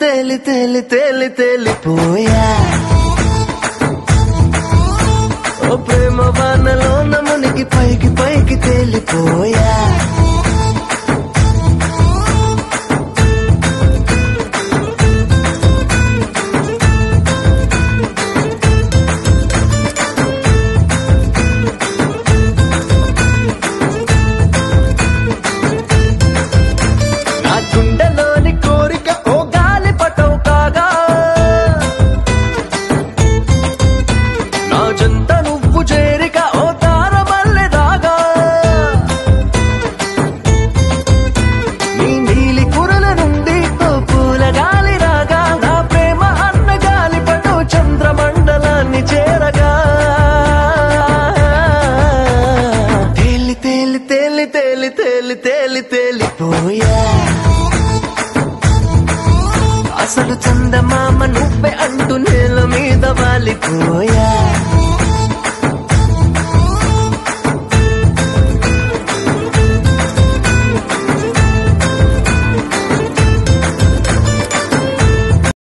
తేలి తేలి తేలి తేలిపోయా ఓ ప్రేమ వానలోన మునిగి పైకి పైకి తేలిపోయా నా గుండెలోని కోరిక ఓ గాలి పటం కాగా నా జంత నువ్వు చేరిక ఓ తార మల్లె దాగా నీ నీలి కురల నుండి ఓ పూల గాలి రాగా నా ప్రేమ అన్న గాలి పటం చంద్రమండలాన్ని చేరగా తేలి తేలి తేలి తేలి తేలి తేలి తేలిపోయా అసలు చందమామ నువ్వే అంటూ నేల మీద వాలిపోయా